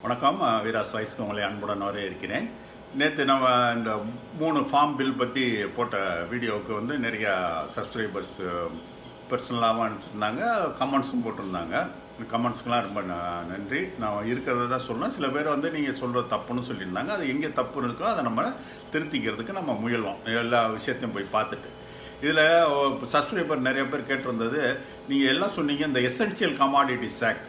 வணக்கம் அஹ், வீராஸ் வாய்ஸ்க்கு உங்களை அன்புடன் வர இருக்கிறேன் நேற்று நம்ம இந்த மூணு ஃபார்ம் பில் பற்றி போட்ட வீடியோவுக்கு வந்து நிறையா சப்ஸ்கிரைபர்ஸ் பர்சனலாகவும் அனுப்பிச்சிருந்தாங்க கமெண்ட்ஸும் போட்டிருந்தாங்க கமெண்ட்ஸ்க்கெலாம் ரொம்ப ந- நன்றி நான் இருக்கிறத தான் சொல்லணும் சில பேர் வந்து நீங்கள் சொல்கிறது தப்புன்னு சொல்லியிருந்தாங்க அது எங்கே தப்பு இருக்கோ அதை நம்ம திருத்திக்கிறதுக்கு நம்ம முயல்வோம் எல்லா விஷயத்தையும் போய் பார்த்துட்டு இதில் சப்ஸ்கிரைபர் நிறைய பேர் கேட்டிருந்தது நீங்கள் எல்லாம் சொன்னீங்க இந்த எசென்ஷியல் கமாடிட்டிஸ் ஆக்ட்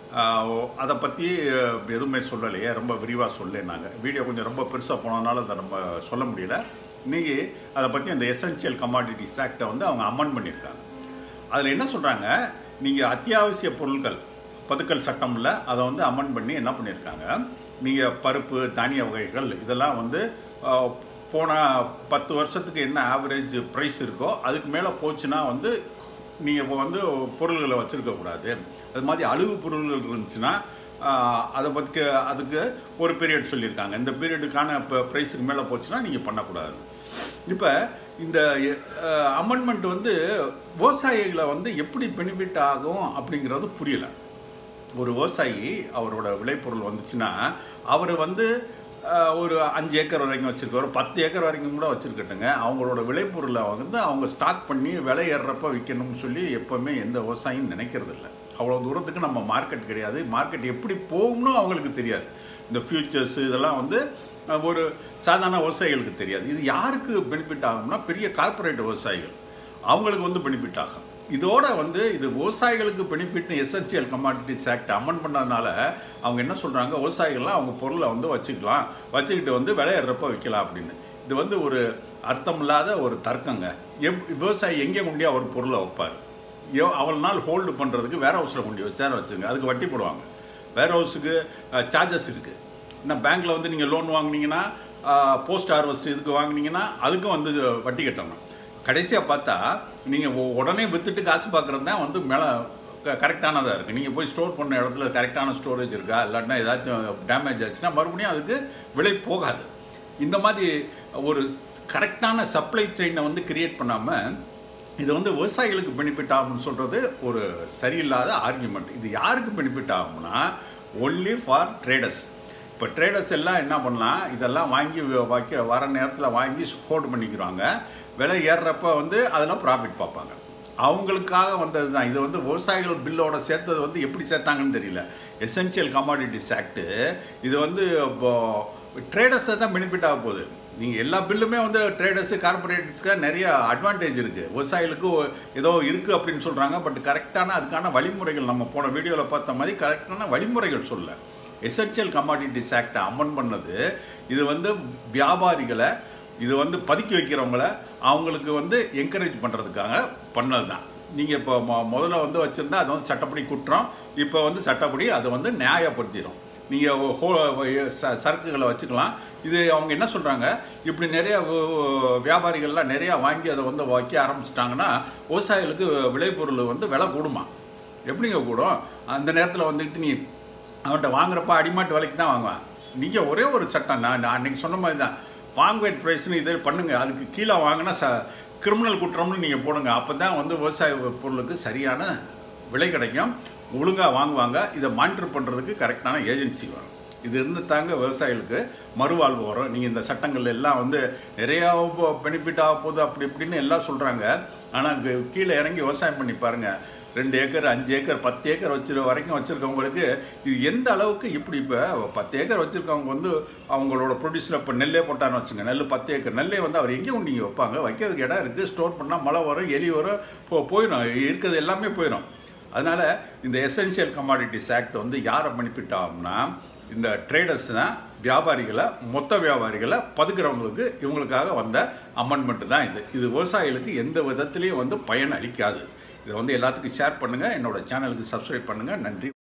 அதை பற்றி எதுவுமே சொல்லலையே ரொம்ப விரிவாக சொல்ல நாங்கள் வீடியோ கொஞ்சம் ரொம்ப பெருசாக போனதுனால அதை நம்ம சொல்ல முடியல இன்னைக்கு அதை பற்றி அந்த எசென்ஷியல் கமாடிட்டிஸ் ஆக்டை வந்து அவங்க அமெண்ட் பண்ணியிருக்காங்க அதில் என்ன சொல்கிறாங்க நீங்கள் அத்தியாவசிய பொருட்கள் பதுக்கல் சட்டமில் அதை வந்து அமெண்ட் பண்ணி என்ன பண்ணியிருக்காங்க நீங்கள் பருப்பு தானிய வகைகள் இதெல்லாம் வந்து அஹ், போன பத்து வருஷத்துக்கு என்ன ஆவரேஜ் ப்ரைஸ் இருக்கோ அதுக்கு மேலே போச்சுன்னா வந்து நீங்கள் இப்போ வந்து பொருள்களை வச்சுருக்கக்கூடாது அது மாதிரி அழிவு பொருள்கள் இருந்துச்சுன்னா ஆஹ், அதை பற்றி அதுக்கு ஒரு பீரியட் சொல்லியிருக்காங்க இந்த பீரியடுக்கான இப்போ ப்ரைஸுக்கு மேலே போச்சுன்னா நீங்கள் பண்ணக்கூடாது இப்போ இந்த அமெண்ட்மெண்ட் வந்து விவசாயிகளை வந்து எப்படி பெனிஃபிட் ஆகும் அப்படிங்கிறது புரியல ஒரு விவசாயி அவரோட விளைபொருள் வந்துச்சுன்னா அவர் வந்து அஹ், ஒரு அஞ்சு ஏக்கர் வரைக்கும் வச்சுருக்க ஒரு பத்து ஏக்கர் வரைக்கும் கூட வச்சுருக்கட்டுங்க அவங்களோட விளைபொருளை வந்து அவங்க ஸ்டாக் பண்ணி விலை ஏறுறப்ப விற்கணும்னு சொல்லி எப்போவுமே எந்த விவசாயியும் நினைக்கிறது இல்லை அவ்வளோ தூரத்துக்கு நம்ம மார்க்கெட் கிடையாது மார்க்கெட் எப்படி போகும்னு அவங்களுக்கு தெரியாது இந்த ஃபியூச்சர்ஸ் இதெல்லாம் வந்து அஹ், ஒரு சாதாரண விவசாயிகளுக்கு தெரியாது இது யாருக்கு பெனிஃபிட் ஆகும்னா பெரிய கார்ப்பரேட் விவசாயிகள் அவங்களுக்கு வந்து பெனிஃபிட் ஆகும் இதோட வந்து இது விவசாயிகளுக்கு பெனிஃபிட்னு எசென்சியல் கமாடிட்டிஸ் ஆக்ட் அமெண்ட் பண்ணதுனால அவங்க என்ன சொல்கிறாங்க விவசாயிகள்லாம் அவங்க பொருளை வந்து வச்சுக்கலாம் வச்சுக்கிட்டு வந்து விளையாடுறப்ப விற்கலாம் அப்படின்னு இது வந்து ஒரு அர்த்தமில்லாத ஒரு தர்க்கங்க எப் விவசாயி எங்கே கொண்டு அவர் பொருளை வைப்பார் எவ் அவ்வளோ நாள் ஹோல்டு பண்ணுறதுக்கு வேர் ஹவுஸில் கொண்டு வச்சார வச்சுங்க அதுக்கு வட்டி போடுவாங்க வேர் ஹவுஸுக்கு சார்ஜஸ் இருக்குது இன்னும் பேங்க்கில் வந்து நீங்கள் லோன் வாங்குனீங்கன்னா போஸ்ட் ஹார்வெஸ்ட் இதுக்கு வாங்குனீங்கன்னா அதுக்கும் வந்து வட்டி கட்டணும் கடைசியாக பார்த்தா நீங்கள் உடனே விற்றுட்டு காசு பார்க்குறது தான் வந்து மேலே கரெக்டானதாக இருக்குது நீங்கள் போய் ஸ்டோர் பண்ண இடத்துல கரெக்டான ஸ்டோரேஜ் இருக்கா இல்லாட்டினா ஏதாச்சும் டேமேஜ் ஆச்சுன்னா மறுபடியும் அதுக்கு விலை போகாது இந்த மாதிரி ஒரு கரெக்டான சப்ளை செயினை வந்து கிரியேட் பண்ணாமல் இது வந்து விவசாயிகளுக்கு பெனிஃபிட் ஆகும்னு சொல்கிறது ஒரு சரியில்லாத ஆர்கியூமெண்ட் இது யாருக்கு பெனிஃபிட் ஆகும்னா ஒன்லி ஃபார் ட்ரேடர்ஸ் இப்போ ட்ரேடர்ஸ் எல்லாம் என்ன பண்ணலாம் இதெல்லாம் வாங்கி வ- வைக்க வர நேரத்தில் வாங்கி ஹோல்டு பண்ணிக்கிறாங்க விலை ஏறுறப்ப வந்து அதில் ப்ராஃபிட் பார்ப்பாங்க அவங்களுக்காக வந்தது தான் இது வந்து விவசாயிகள் பில்லோட சேர்த்தது வந்து எப்படி சேர்த்தாங்கன்னு தெரியல எசென்ஷியல் கமாடிட்டிஸ் ஆக்ட்டு இது வந்து இப்போ ட்ரேடர்ஸை தான் பெனிஃபிட் ஆக போகுது நீங்கள் எல்லா பில்லுமே வந்து ட்ரேடர்ஸு கார்பரேட்ஸ்க்கு நிறைய அட்வான்டேஜ் இருக்குது விவசாயிகளுக்கு ஒ- ஏதோ இருக்குது அப்படின்னு சொல்கிறாங்க பட் கரெக்டான அதுக்கான வழிமுறைகள் நம்ம போன வீடியோவில் பார்த்த மாதிரி கரெக்டான வழிமுறைகள் சொல்ல எசென்ஷியல் கமாடிட்டிஸ் ஆக்டை அமெண்ட் பண்ணது இது வந்து வியாபாரிகளை இது வந்து பதுக்கி வைக்கிறவங்கள அவங்களுக்கு வந்து என்கரேஜ் பண்ணுறதுக்காக பண்ணது தான் நீங்கள் இப்போ மொ முதல்ல வந்து வச்சுருந்தா அது வந்து சட்டப்படி குற்றம் இப்போ வந்து சட்டப்படி அதை வந்து நியாயப்படுத்திடும் நீங்கள் ஹோ ச- சரக்குகளை வச்சுக்கலாம் இது அவங்க என்ன சொல்கிறாங்க இப்படி நிறைய வு- வியாபாரிகள்லாம் நிறையா வாங்கி அதை வந்து வைக்க ஆரம்பிச்சிட்டாங்கன்னா விவசாயிகளுக்கு விளைபொருள் வந்து விலை கூடுமா எப்படிங்க கூடும் அந்த நேரத்தில் வந்துக்கிட்டு நீ அவன்கிட்ட வாங்குறப்ப அடிமாட்டு விலைக்கு தான் வாங்குவான் நீங்கள் ஒரே ஒரு சட்டம் நான் நான் அன்றைக்கி சொன்ன மாதிரி தான் வாங்குவேட் ப்ரைஸ்னு இதை பண்ணுங்க அதுக்கு கீழே வாங்கினா ச கிரிமினல் குற்றம்னு நீங்கள் போடுங்க அப்போ தான் வந்து விவசாய பொருளுக்கு சரியான விலை கிடைக்கும் ஒழுங்காக வாங்குவாங்க இதை மானிட்டர் பண்ணுறதுக்கு கரெக்டான ஏஜென்சி வேணும் இது இருந்து தாங்க விவசாயிகளுக்கு மறுவாழ்வு வரும் நீங்கள் இந்த சட்டங்கள் எல்லாம் வந்து நிறையா பெனிஃபிட் ஆக போகுது அப்படி இப்படின்னு எல்லாம் சொல்கிறாங்க ஆனால் கீழே இறங்கி விவசாயம் பண்ணி பாருங்கள் ரெண்டு ஏக்கர் அஞ்சு ஏக்கர் பத்து ஏக்கர் வச்சிரு வரைக்கும் வச்சுருக்கவங்களுக்கு இது எந்த அளவுக்கு இப்படி இப்போ பத்து ஏக்கர் வச்சுருக்கவங்க வந்து அவங்களோட ப்ரொடியூஸில் இப்போ நெல்லே போட்டான்னு வச்சுங்க நெல் பத்து ஏக்கர் நெல்லே வந்து அவர் எங்கே கொண்டு வைப்பாங்க வைக்கிறதுக்கு இடம் இருக்குது ஸ்டோர் பண்ணால் மழை வரும் எலி வரும் போ போயிடும் இருக்கிறது எல்லாமே போயிடும் அதனால் இந்த எசென்ஷியல் கமாடிட்டிஸ் ஆக்ட் வந்து யாரை பெனிஃபிட் ஆகும்னா இந்த ட்ரேடர்ஸ் தான் வியாபாரிகளை மொத்த வியாபாரிகளை பதுக்கிறவங்களுக்கு இவங்களுக்காக வந்த அமெண்ட்மெண்ட் தான் இது இது விவசாயிகளுக்கு எந்த விதத்துலேயும் வந்து பயன் அளிக்காது இதை வந்து எல்லாத்துக்கும் ஷேர் பண்ணுங்கள் என்னோட சேனலுக்கு சப்ஸ்கிரைப் பண்ணுங்கள் நன்றி